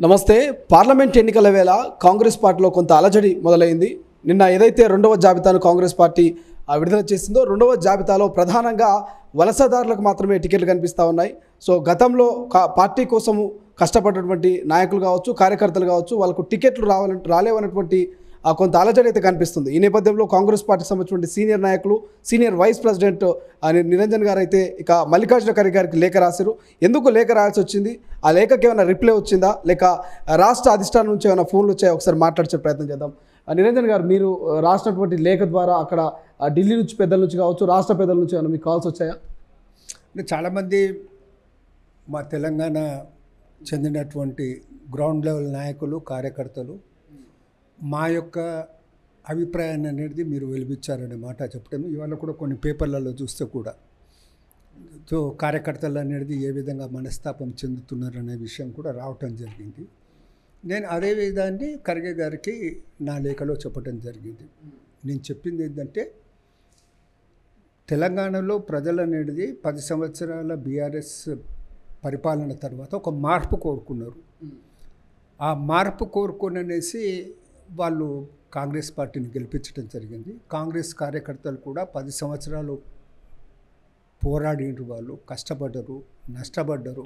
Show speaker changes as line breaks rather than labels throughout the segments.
నమస్తే పార్లమెంట్ ఎన్నికల వేళ కాంగ్రెస్ పార్టీలో కొంత అలజడి మొదలైంది నిన్న ఏదైతే రెండవ జాబితాను కాంగ్రెస్ పార్టీ ఆ, విడుదల చేసిందో రెండవ జాబితాలో ప్రధానంగా వలసదారులకు మాత్రమే టికెట్లు కనిపిస్తూ ఉన్నాయి సో గతంలో కా- పార్టీ కోసము కష్టపడినటువంటి నాయకులు కావచ్చు కార్యకర్తలు కావచ్చు వాళ్ళకు టికెట్లు రావాల రాలేవన్నటువంటి ఆ, కొంత అలజడి అయితే కనిపిస్తుంది ఈ నేపథ్యంలో కాంగ్రెస్ పార్టీకి సంబంధించిన సీనియర్ నాయకులు సీనియర్ వైస్ ప్రెసిడెంట్ ఆ, ని- నిరంజన్ గారు అయితే ఇక మల్లికార్జున ఖర్గే గారికి లేఖ రాశారు ఎందుకు లేఖ రాయాల్సి వచ్చింది ఆ లేఖకి ఏమైనా రిప్లై వచ్చిందా లేక రాష్ట్ర అధిష్టానం నుంచి ఏమైనా ఫోన్లు వచ్చాయో ఒకసారి మాట్లాడే ప్రయత్నం చేద్దాం ఆ, నిరంజన్ గారు మీరు ఆ, రాసినటువంటి లేఖ ద్వారా అక్కడ ఆ, ఢిల్లీ నుంచి పెద్దల నుంచి కావచ్చు రాష్ట్ర పెద్దల నుంచి ఏమైనా మీకు కాల్స్ వచ్చాయా
అంటే చాలామంది మా తెలంగాణ చెందినటువంటి గ్రౌండ్ లెవెల్ నాయకులు కార్యకర్తలు మా యొక్క అభిప్రాయాన్ని అనేది మీరు వెలిపించారనే మాట చెప్పడం ఇవాళ కూడా కొన్ని పేపర్లలో చూస్తే కూడా సో కార్యకర్తలు అనేది ఏ విధంగా మనస్తాపం చెందుతున్నారనే విషయం కూడా రావటం జరిగింది నేను అదే విధాన్ని ఖర్గే గారికి నా లేఖలో చెప్పడం జరిగింది నేను చెప్పింది ఏంటంటే తెలంగాణలో ప్రజలు అనేది పది సంవత్సరాల బీఆర్ఎస్ పరిపాలన తర్వాత ఒక మార్పు కోరుకున్నారు ఆ మార్పు కోరుకుననేసి వాళ్ళు కాంగ్రెస్ పార్టీని గెలిపించడం జరిగింది కాంగ్రెస్ కార్యకర్తలు కూడా పది సంవత్సరాలు పోరాడినరు వాళ్ళు కష్టపడ్డరు నష్టపడ్డరు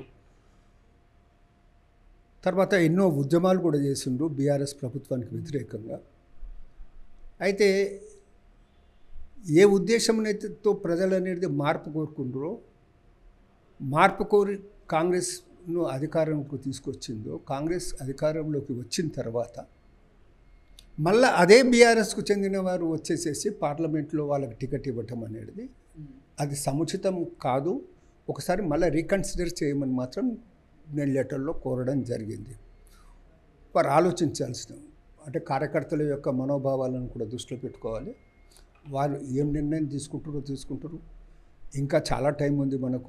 తర్వాత ఎన్నో ఉద్యమాలు కూడా చేసిండ్రు బీఆర్ఎస్ ప్రభుత్వానికి వ్యతిరేకంగా అయితే ఏ ఉద్దేశంతో ప్రజలు అనేది మార్పు కోరుకుంటారో మార్పు కోరి కాంగ్రెస్ను అధికారంలోకి తీసుకొచ్చిందో కాంగ్రెస్ అధికారంలోకి వచ్చిన తర్వాత మళ్ళీ అదే బీఆర్ఎస్కు చెందిన వారు వచ్చేసేసి పార్లమెంట్లో వాళ్ళకి టికెట్ ఇవ్వటం అనేది అది సముచితం కాదు ఒకసారి మళ్ళీ రీకన్సిడర్ చేయమని మాత్రం నేను లెటర్లో కోరడం జరిగింది వారు ఆలోచించాల్సిన అంటే కార్యకర్తల యొక్క మనోభావాలను కూడా దృష్టిలో పెట్టుకోవాలి వాళ్ళు ఏం నిర్ణయం తీసుకుంటారో తీసుకుంటారు ఇంకా చాలా టైం ఉంది మనకు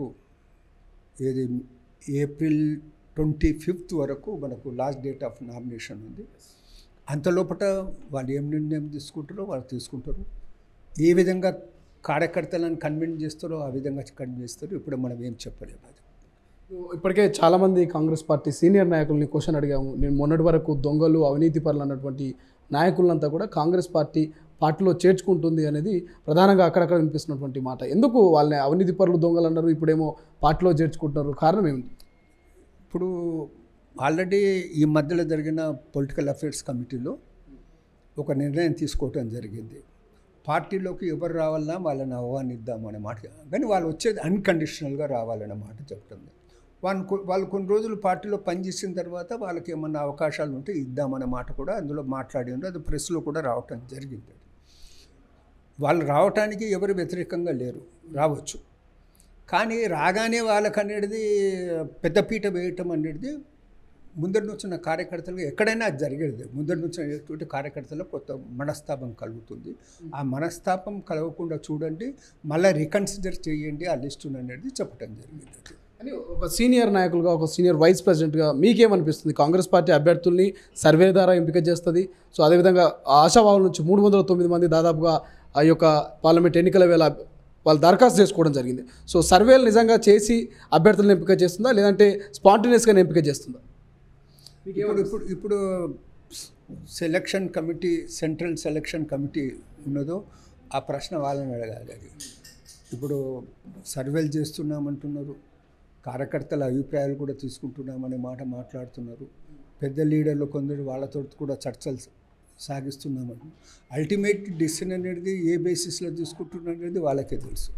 ఏది ఏప్రిల్ ట్వంటీ ఫిఫ్త్ వరకు మనకు లాస్ట్ డేట్ ఆఫ్ నామినేషన్ ఉంది అంతలోపట వాళ్ళు ఏం నిర్ణయం తీసుకుంటారో వాళ్ళు తీసుకుంటారు ఏ విధంగా కార్యకర్తలను కన్విన్స్ చేస్తారో ఆ విధంగా కన్విన్స్ చేస్తారు ఇప్పుడు మనం ఏం చెప్పలేము అది
ఇప్పటికే చాలామంది కాంగ్రెస్ పార్టీ సీనియర్ నాయకుల్ని క్వశ్చన్ అడిగాము నేను మొన్నటి వరకు దొంగలు అవినీతి పరులు అన్నటువంటి నాయకులంతా కూడా కాంగ్రెస్ పార్టీ పార్టీలో చేర్చుకుంటుంది అనేది ప్రధానంగా అక్కడక్కడ వినిపిస్తున్నటువంటి మాట ఎందుకు వాళ్ళని అవినీతి పరులు దొంగలు అన్నారు ఇప్పుడేమో పార్టీలో చేర్చుకుంటున్నారు కారణం ఏమిటి
ఇప్పుడు ఆల్రెడీ ఈ మధ్యలో జరిగిన పొలిటికల్ అఫైర్స్ కమిటీలో ఒక నిర్ణయం తీసుకోవటం జరిగింది పార్టీలోకి ఎవరు రావాలన్నా వాళ్ళని ఆహ్వానిద్దాం అనే మాట కానీ వాళ్ళు వచ్చేది అన్కండిషనల్గా రావాలనే మాట చెప్తుంది వాళ్ళు కొ- వాళ్ళు కొన్ని రోజులు పార్టీలో పనిచేసిన తర్వాత వాళ్ళకి ఏమన్నా అవకాశాలు ఉంటే ఇద్దామనే మాట కూడా అందులో మాట్లాడి ఉంది అది ప్రెస్లో కూడా రావటం జరిగింది వాళ్ళు రావటానికి ఎవరు వ్యతిరేకంగా లేరు రావచ్చు కానీ రాగానే వాళ్ళకి అనేది పెద్దపీట వేయటం అనేది ముందర నుంచిన కార్యకర్తలకు ఎక్కడైనా అది జరిగేది ముందర నుంచినటువంటి కార్యకర్తలకు కొత్త మనస్తాపం కలుగుతుంది ఆ మనస్తాపం కలగకుండా చూడండి మళ్ళీ రికన్సిడర్ చేయండి ఆ లిస్టును అనేది చెప్పడం జరిగింది
అని ఒక సీనియర్ నాయకులుగా ఒక సీనియర్ వైస్ ప్రెసిడెంట్గా మీకేమనిపిస్తుంది కాంగ్రెస్ పార్టీ అభ్యర్థుల్ని సర్వే ద్వారా ఎంపిక చేస్తుంది సో అదేవిధంగా ఆశావాహుల నుంచి మూడు వందల తొమ్మిది మంది దాదాపుగా ఆ యొక్క పార్లమెంట్ ఎన్నికల వేళ వాళ్ళు దరఖాస్తు చేసుకోవడం జరిగింది సో సర్వేలు నిజంగా చేసి అభ్యర్థులను ఎంపిక చేస్తుందా లేదంటే స్పాంటేనియస్గానే ఎంపిక చేస్తుందా
ఇప్పుడు ఇప్పుడు ఇప్పుడు selection committee central selection committee ఉన్నదో ఆ ప్రశ్న వాళ్ళని అడగాలి అది ఇప్పుడు సర్వేలు చేస్తున్నామంటున్నారు కార్యకర్తల అభిప్రాయాలు కూడా తీసుకుంటున్నామనే మాట మాట్లాడుతున్నారు పెద్ద లీడర్లు కొందరు వాళ్ళతో కూడా చర్చలు సాగిస్తున్నామని అల్టిమేట్ డిసిషన్ అనేది ఏ బేసిస్లో తీసుకుంటున్నారు అనేది వాళ్ళకే తెలుసు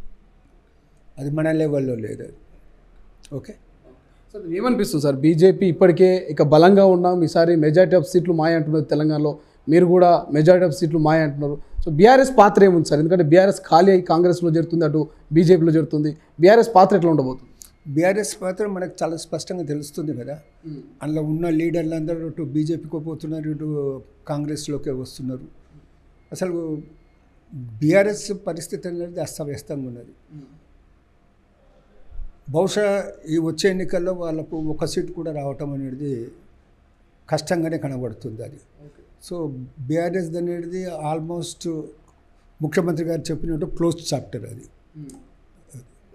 అది మన లెవెల్లో లేదు అది ఓకే
సార్ ఏమనిపిస్తుంది సార్ బీజేపీ ఇప్పటికే ఇక బలంగా ఉన్నాం ఈసారి మెజారిటీ ఆఫ్ సీట్లు మాయ అంటున్నారు తెలంగాణలో మీరు కూడా మెజారిటీ ఆఫ్ సీట్లు మాయ అంటున్నారు సో బీఆర్ఎస్ పాత్ర ఏముంది సార్ ఎందుకంటే బీఆర్ఎస్ ఖాళీ అయ్యి కాంగ్రెస్లో జరుగుతుంది అటు బీజేపీలో జరుగుతుంది బీఆర్ఎస్ పాత్ర ఎట్లా ఉండబోతుంది
బీఆర్ఎస్ మాత్రం మనకు చాలా స్పష్టంగా తెలుస్తుంది కదా అందులో ఉన్న లీడర్లు అందరూ ఇటు బీజేపీకి పోతున్నారు ఇటు కాంగ్రెస్లోకి వస్తున్నారు అసలు బీఆర్ఎస్ పరిస్థితి అనేది అస్తవ్యస్తంగా ఉన్నది బహుశా ఈ వచ్చే ఎన్నికల్లో వాళ్ళకు ఒక సీటు కూడా రావటం అనేది కష్టంగానే కనబడుతుంది అది సో బీఆర్ఎస్ అనేది ఆల్మోస్ట్ ముఖ్యమంత్రి గారు చెప్పినట్టు క్లోజ్ చాప్టర్ అది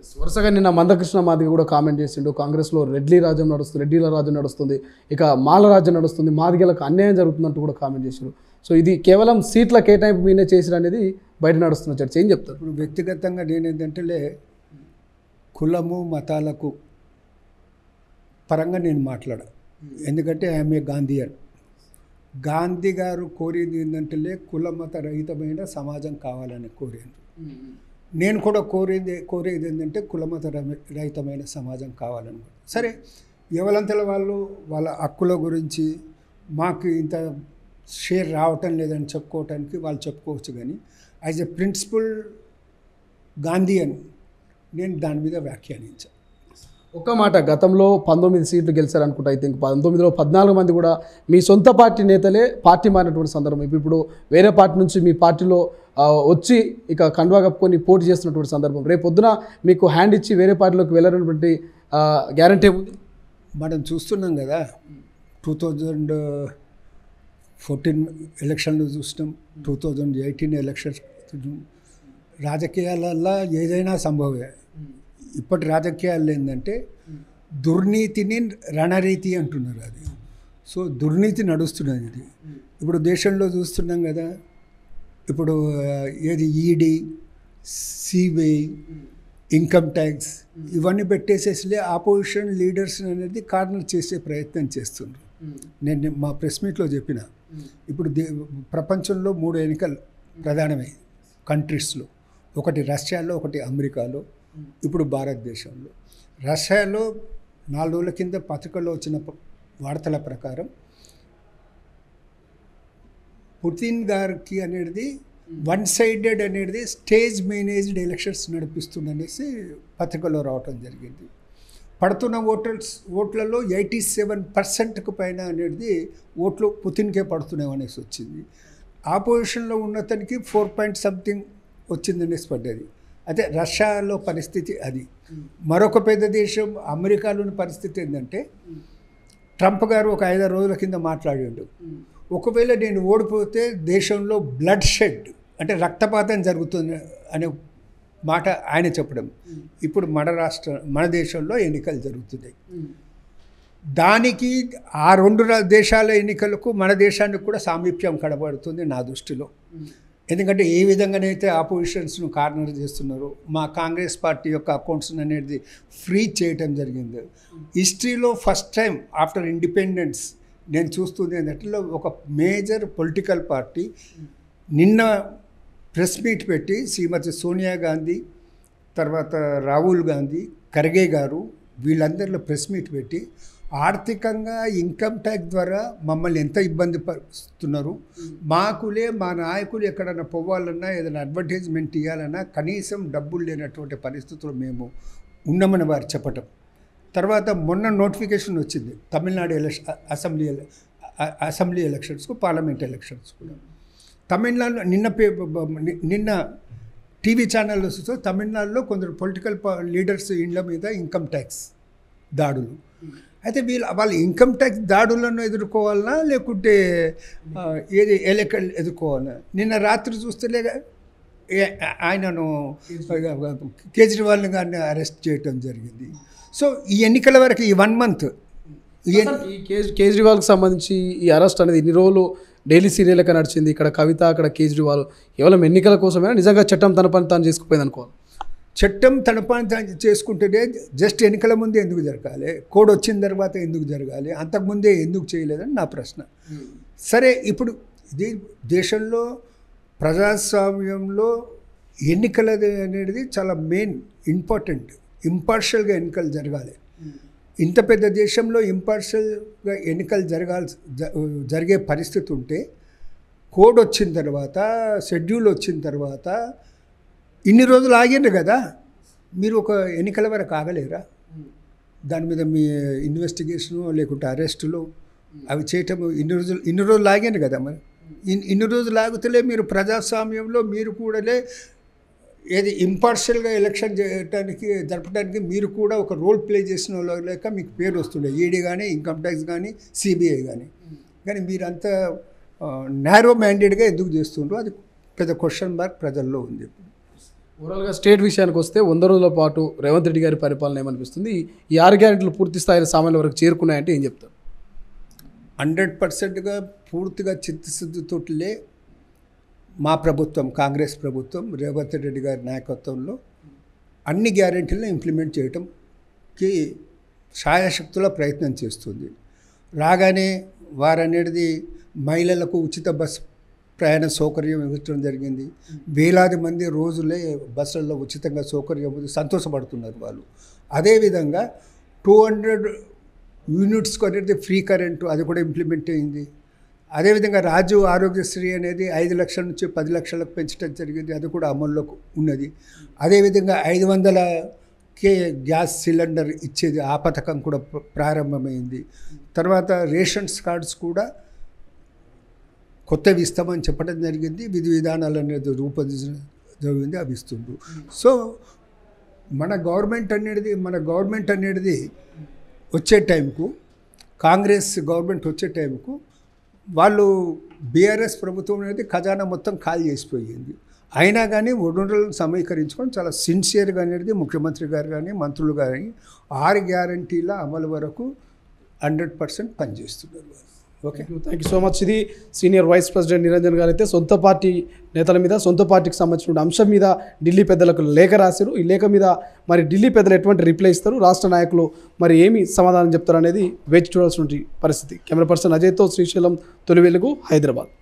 వరుసగా నిన్న మందకృష్ణ మాదిగ కూడా కామెంట్ చేసిండు కాంగ్రెస్లో రెడ్లీ రాజ్యం నడుస్తుంది రెడ్డిల రాజ్యం నడుస్తుంది ఇక మాల రాజ్యం నడుస్తుంది మాదిగలకు అన్యాయం జరుగుతుందంటూ కూడా కామెంట్ చేశారు సో ఇది కేవలం సీట్ల కేటాయింపు మీదే చేసిన అనేది బయట నడుస్తున్న చర్చ ఏం చెప్తారు
ఇప్పుడు వ్యక్తిగతంగా నేనేంటంటే కులము మతాలకు పరంగా నేను మాట్లాడ ఎందుకంటే ఆమె గాంధీయన్ గాంధీ గారు కోరింది ఏంటంటే కుల మత రహితమైన సమాజం కావాలని కోరింది నేను కూడా కోరేది కోరేది ఏంటంటే కులమత రమి- రహితమైన సమాజం కావాలని సరే ఎవరంతల వాళ్ళు వాళ్ళ హక్కుల గురించి మాకు ఇంత షేర్ రావటం లేదని చెప్పుకోవటానికి వాళ్ళు చెప్పుకోవచ్చు కానీ యాజ్ ఎ ప్రిన్సిపల్ గాంధీయన్ నేను దాని మీద వ్యాఖ్యానించాను
ఒక్క మాట గతంలో పంతొమ్మిది సీట్లు గెలిచారు అనుకుంటా ఐ థింక్ పంతొమ్మిదిలో పద్నాలుగు మంది కూడా మీ సొంత పార్టీ నేతలే పార్టీ మారినటువంటి సందర్భం ఇప్పుడు ఇప్పుడు వేరే పార్టీ నుంచి మీ పార్టీలో ఆ, వచ్చి ఇక కండువా కప్పుకొని పోటీ చేస్తున్నటువంటి సందర్భం రేపు పొద్దున మీకు హ్యాండ్ ఇచ్చి వేరే పార్టీలోకి వెళ్ళారనేటువంటి గ్యారంటీ ఏముంది
మనం చూస్తున్నాం కదా టూ థౌజండ్ ఫోర్టీన్ ఎలక్షన్లు చూసినాం టూ థౌజండ్ ఎయిటీన్ ఎలక్షన్స్ రాజకీయాలల్లో ఏదైనా సంభవమే ఇప్పటి రాజకీయాలు ఏంటంటే దుర్నీతిని రణరీతి అంటున్నారు అది సో దుర్నీతి నడుస్తున్నది ఇది ఇప్పుడు దేశంలో చూస్తున్నాం కదా ఇప్పుడు ఆ, ఏది ఈడీ సిబిఐ ఇన్కమ్ ట్యాక్స్ ఇవన్నీ పెట్టేసేసి ఆపోజిషన్ లీడర్స్ అనేది కార్నర్ చేసే ప్రయత్నం చేస్తున్నారు నేను నేను మా ప్రెస్ మీట్లో చెప్పిన ఇప్పుడు దే ప్రపంచంలో మూడు ఎన్నికలు ప్రధానమై కంట్రీస్లో ఒకటి రష్యాలో ఒకటి అమెరికాలో ఇప్పుడు భారతదేశంలో రష్యాలో నాలుగు రోజుల కింద పత్రికల్లో వచ్చిన ప- వార్తల ప్రకారం పుతిన్ గారికి అనేది వన్ సైడెడ్ అనేది స్టేజ్ మేనేజ్డ్ ఎలక్షన్స్ నడిపిస్తుందనేసి పత్రికలో రావటం జరిగింది పడుతున్న ఓటర్స్ ఓట్లలో ఎయిటీ సెవెన్ పర్సెంట్కు పైన అనేది ఓట్లు పుతిన్కే పడుతున్నాయి అనేసి వచ్చింది ఆపోజిషన్లో ఉన్నతనికి ఫోర్ పాయింట్ సంథింగ్ వచ్చిందనేసి పడ్డది అయితే రష్యాలో పరిస్థితి అది మరొక పెద్ద దేశం అమెరికాలోని పరిస్థితి ఏంటంటే ట్రంప్ గారు ఒక ఐదారు రోజుల కింద మాట్లాడాడు ఒకవేళ నేను ఓడిపోతే దేశంలో బ్లడ్ షెడ్ అంటే రక్తపాతం జరుగుతుంది అనే మాట ఆయన చెప్పడం ఇప్పుడు మన రాష్ట్ర మన దేశంలో ఎన్నికలు జరుగుతున్నాయి దానికి ఆ రెండు రా- దేశాల ఎన్నికలకు మన దేశానికి కూడా సామీప్యం కనబడుతుంది నా దృష్టిలో ఎందుకంటే ఏ విధంగానైతే ఆపోజిషన్స్ను కార్నర్ చేస్తున్నారో మా కాంగ్రెస్ పార్టీ యొక్క అకౌంట్స్ అనేది ఫ్రీ చేయటం జరిగింది హిస్టరీలో ఫస్ట్ టైం ఆఫ్టర్ ఇండిపెండెన్స్ నేను చూస్తుంది ఏంటంటే ఒక మేజర్ పొలిటికల్ పార్టీ నిన్న ప్రెస్ మీట్ పెట్టి శ్రీమతి సోనియా గాంధీ తర్వాత రాహుల్ గాంధీ ఖర్గే గారు వీళ్ళందరిలో ప్రెస్ మీట్ పెట్టి ఆర్థికంగా ఇన్కమ్ ట్యాక్స్ ద్వారా మమ్మల్ని ఎంత ఇబ్బంది పరుస్తున్నారు మాకులే మా నాయకులు ఎక్కడన్నా పోవాలన్నా ఏదైనా అడ్వర్టైజ్మెంట్ ఇవ్వాలన్నా కనీసం డబ్బులు లేనటువంటి పరిస్థితుల్లో మేము ఉన్నామని వారు చెప్పటం తర్వాత మొన్న నోటిఫికేషన్ వచ్చింది తమిళనాడు ఎలక్షన్ అసెంబ్లీ ఎల- అ- అసెంబ్లీ ఎలక్షన్స్కు పార్లమెంట్ ఎలక్షన్స్ కూడా తమిళనాడు నిన్న పే బ- ని- నిన్న టీవీ ఛానల్లో చూస్తే తమిళనాడులో కొందరు పొలిటికల్ లీడర్స్ ఇండ్ల మీద ఇన్కమ్ ట్యాక్స్ దాడులు అయితే వీళ్ళు వాళ్ళు ఇన్కమ్ ట్యాక్స్ దాడులను ఎదుర్కోవాలనా లేకుంటే ఆ, ఏది ఎలకలు ఎదుర్కోవాలనా నిన్న రాత్రి చూస్తేలే ఏ- ఆయనను కేజ్రీవాల్ గారిని అరెస్ట్ చేయటం జరిగింది సో ఈ ఎన్నికల వరకు ఈ వన్ మంత్ ఈ ఎన్-
ఈ కేజ్ కేజ్రీవాల్కి సంబంధించి ఈ అరెస్ట్ అనేది ఇన్ని రోజులు డైలీ సీరియల్గా నడిచింది ఇక్కడ కవిత అక్కడ కేజ్రీవాల్ కేవలం ఎన్నికల కోసమైనా నిజంగా చట్టం తన పని తాను చేసుకుపోయింది అనుకోవాలి
చట్టం తన పని తాను చేసుకుంటేనే జస్ట్ ఎన్నికల ముందే ఎందుకు జరగాలి కోడ్ వచ్చిన తర్వాత ఎందుకు జరగాలి అంతకుముందే ఎందుకు చేయలేదని నా ప్రశ్న సరే ఇప్పుడు ఇది దేశంలో ప్రజాస్వామ్యంలో ఎన్నికలది అనేది చాలా మెయిన్ ఇంపార్టెంట్ ఇంపార్షియల్గా ఎన్నికలు జరగాలి ఇంత పెద్ద దేశంలో ఇంపార్షియల్గా ఎన్నికలు జరగాల్సి జ- జరిగే పరిస్థితి ఉంటే కోడ్ వచ్చిన తర్వాత షెడ్యూల్ వచ్చిన తర్వాత ఇన్ని రోజులు ఆగిండ్రు కదా మీరు ఒక ఎన్నికల వరకు ఆగలేరా దాని మీద మీ ఇన్వెస్టిగేషను లేకుంటే అరెస్టులు అవి చేయటం ఇన్ని రోజులు ఇన్ని రోజులు ఆగాను కదా మరి ఇన్- ఇన్ని రోజులు ఆగుతలే మీరు ప్రజాస్వామ్యంలో మీరు కూడాలే ఏది ఇంపార్షియల్గా ఎలక్షన్ చేయడానికి జరపడానికి మీరు కూడా ఒక రోల్ ప్లే చేసిన వాళ్ళు లేక మీకు పేరు వస్తుండే ఈడీ కానీ ఇన్కమ్ ట్యాక్స్ కానీ సిబిఐ కానీ కానీ మీరంతా నారో మ్యాండేట్గా ఎందుకు చేస్తుండ్రో అది పెద్ద క్వశ్చన్ మార్క్ ప్రజల్లో ఉంది
ఓవరాల్గా స్టేట్ విషయానికి వస్తే వంద రోజుల పాటు రేవంత్ రెడ్డి గారి పరిపాలన ఏమనిపిస్తుంది ఈ ఆరు గ్యారెంటీలు పూర్తి స్థాయిలో సామాన్యుల వరకు చేరుకున్నాయంటే ఏం చెప్తారు
హండ్రెడ్ పర్సెంట్గా పూర్తిగా చిత్తశుద్ధితోటిలే మా ప్రభుత్వం కాంగ్రెస్ ప్రభుత్వం రేవంత్ రెడ్డి గారి నాయకత్వంలో అన్ని గ్యారెంటీలను ఇంప్లిమెంట్ చేయటంకి శాయశక్తుల ప్రయత్నం చేస్తుంది రాగానే వారనేది మహిళలకు ఉచిత బస్ ప్రయాణ సౌకర్యం ఇవ్వడం జరిగింది వేలాది మంది రోజులే బస్సులలో ఉచితంగా సౌకర్యం ఉంది సంతోషపడుతున్నారు వాళ్ళు అదేవిధంగా టూ హండ్రెడ్ యూనిట్స్కి అనేది ఫ్రీ కరెంటు అది కూడా ఇంప్లిమెంట్ అయింది అదేవిధంగా రాజు ఆరోగ్యశ్రీ అనేది ఐదు లక్షల నుంచి పది లక్షలకు పెంచడం జరిగింది అది కూడా అమల్లో ఉన్నది అదేవిధంగా ఐదు వందల కే గ్యాస్ సిలిండర్ ఇచ్చేది ఆ పథకం కూడా ప్ర- ప్రారంభమైంది తర్వాత రేషన్స్ కార్డ్స్ కూడా కొత్తవి ఇస్తామని చెప్పడం జరిగింది విధి విధానాలు అనేది రూపొందించడం జరిగింది అవి ఇస్తుండ్రు సో మన గవర్నమెంట్ అనేది మన గవర్నమెంట్ అనేది వచ్చే టైంకు కాంగ్రెస్ గవర్నమెంట్ వచ్చే టైంకు వాళ్ళు బీఆర్ఎస్ ప్రభుత్వం అనేది ఖజానా మొత్తం ఖాళీ చేసిపోయింది అయినా కానీ వనరులను సమీకరించుకొని చాలా సిన్సియర్గా అనేది ముఖ్యమంత్రి గారు కానీ మంత్రులు కానీ ఆరు గ్యారంటీల అమలు వరకు హండ్రెడ్ పర్సెంట్ పనిచేస్తున్నారు వాళ్ళు okay
thank you so much ఇది సీనియర్ వైస్ ప్రెసిడెంట్ నిరంజన్ గారు అయితే సొంత పార్టీ నేతల మీద సొంత పార్టీకి సంబంధించిన అంశం మీద ఢిల్లీ పెద్దలకు లేఖ రాశారు ఈ లేఖ మీద మరి ఢిల్లీ పెద్దలు ఎటువంటి రిప్లై ఇస్తారు రాష్ట్ర నాయకులు మరి ఏమి సమాధానం చెప్తారు అనేది వేచి చూడాల్సిన పరిస్థితి కెమెరా పర్సన్ అజయ్తో శ్రీశైలం తొలి వెలుగు హైదరాబాద్